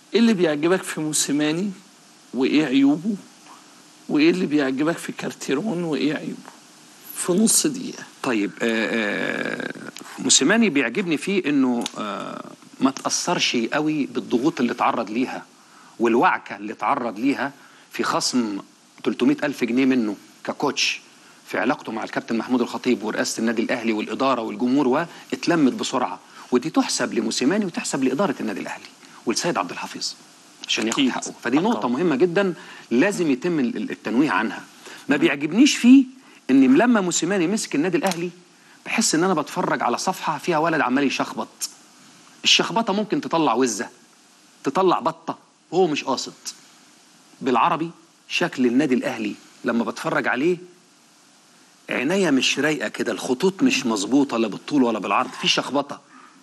ايه اللي بيعجبك في موسيماني وايه عيوبه وايه اللي بيعجبك في كارتيرون وايه عيوبه في نص دقيقه طيب آه، آه، موسيماني بيعجبني فيه انه آه، ما تاثرش قوي بالضغوط اللي اتعرض ليها والوعكه اللي اتعرض ليها في خصم 300 الف جنيه منه ككوتش في علاقته مع الكابتن محمود الخطيب ورئاسه النادي الاهلي والاداره والجمهور واتلمت بسرعه ودي تحسب لموسيماني وتحسب لاداره النادي الاهلي والسيد عبد الحفيظ عشان ياخد أكيد. حقه فدي طبعاً. نقطه مهمه جدا لازم يتم ال- ال- التنويه عنها ما بيعجبنيش فيه ان لما موسيماني مسك النادي الاهلي بحس ان انا بتفرج على صفحه فيها ولد عمال يشخبط الشخبطه ممكن تطلع وزه تطلع بطه وهو مش قاصد بالعربي شكل النادي الاهلي لما بتفرج عليه عينيا مش رايقه كده الخطوط مش مظبوطه لا بالطول ولا بالعرض في شخبطه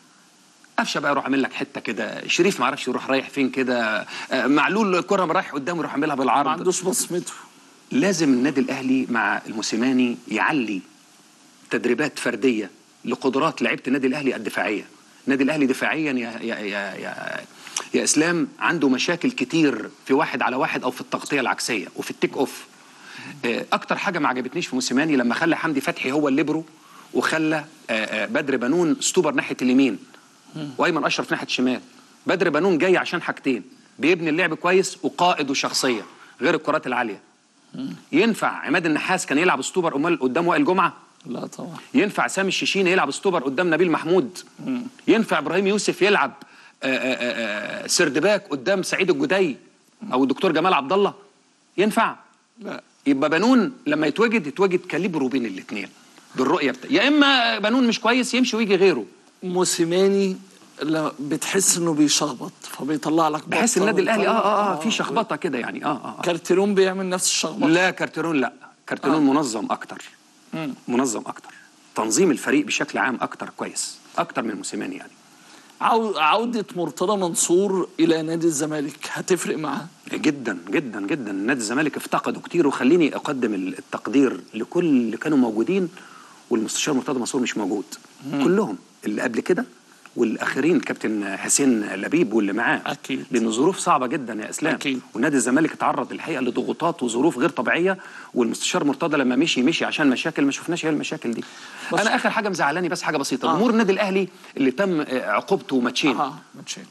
قفشه بقى يروح عامل لك حته كده شريف ما عرفش يروح رايح فين كده آه، معلول الكره رايح قدامه يروح عاملها ما بالعرض عندوش بصمته لازم النادي الاهلي مع الموسيماني يعلي تدريبات فرديه لقدرات لعيبه النادي الاهلي الدفاعيه النادي الاهلي دفاعيا يا يا يا يا, يا اسلام عنده مشاكل كتير في واحد على واحد او في التغطيه العكسيه وفي التيك اوف آه، اكتر حاجه ما عجبتنيش في موسيماني لما خلى حمدي فتحي هو الليبرو وخلى آه، آه، بدر بنون ستوبر ناحيه اليمين وايمن اشرف ناحيه الشمال بدر بنون جاي عشان حاجتين بيبني اللعب كويس وقائد وشخصيه غير الكرات العاليه ينفع عماد النحاس كان يلعب ستوبر امال قدام وائل جمعه لا طبعا ينفع سامي الشيشيني يلعب ستوبر قدام نبيل محمود ينفع ابراهيم يوسف يلعب آه، آه، آه، سردباك قدام سعيد الجدي او الدكتور جمال عبد الله ينفع لا يبقى بنون لما يتواجد يتواجد كاليبرو بين الاثنين بالرؤيه بتا... يا اما بنون مش كويس يمشي ويجي غيره موسيماني لا بتحس انه بيشخبط فبيطلع لك بحس بطة النادي الاهلي اه اه اه ويطلع- في شخبطه كده يعني اه اه, آه. كارتيرون بيعمل نفس الشخبطه لا كارتيرون لا كارتيرون آه. منظم اكتر منظم اكتر تنظيم الفريق بشكل عام اكتر كويس اكتر من موسيماني يعني عو... عودة مرتضى منصور إلى نادي الزمالك هتفرق معاه جدا جدا جدا نادي الزمالك افتقدوا كتير وخليني اقدم التقدير لكل اللي كانوا موجودين والمستشار مرتضى منصور مش موجود كلهم اللي قبل كده والاخرين كابتن حسين لبيب واللي معاه أكيد. لان الظروف صعبه جدا يا اسلام أكيد. ونادي الزمالك اتعرض الحقيقه لضغوطات وظروف غير طبيعيه والمستشار مرتضى لما مشي مشي عشان مشاكل ما شفناش هي المشاكل دي بس- انا اخر حاجه مزعلاني بس حاجه بسيطه آه. جمهور النادي الاهلي اللي تم آه، عقوبته ماتشين اه ماتشات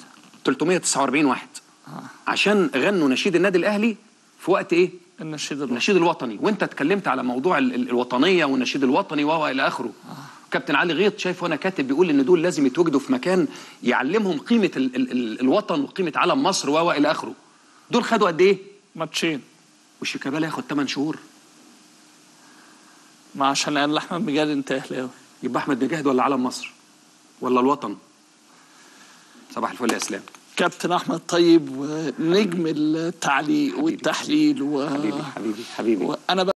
349 واحد عشان غنوا نشيد النادي الاهلي في وقت ايه النشيد الوطني النشيد الوطني وانت اتكلمت على موضوع ال- ال- الوطنيه والنشيد الوطني وهو الى اخره كابتن علي غيط شايف وانا كاتب بيقول ان دول لازم يتواجدوا في مكان يعلمهم قيمه ال ال ال الوطن وقيمه علم مصر وهو الى اخره دول خدوا قد ايه ماتشين والشيكابالا ياخد 8 شهور ما عشان قال احمد مجاد انت اهلاوي يبقى احمد مجاهد ولا علم مصر ولا الوطن صباح الفل يا اسلام كابتن احمد طيب ونجم التعليق والتحليل و... حبيبي حبيبي حبيبي وانا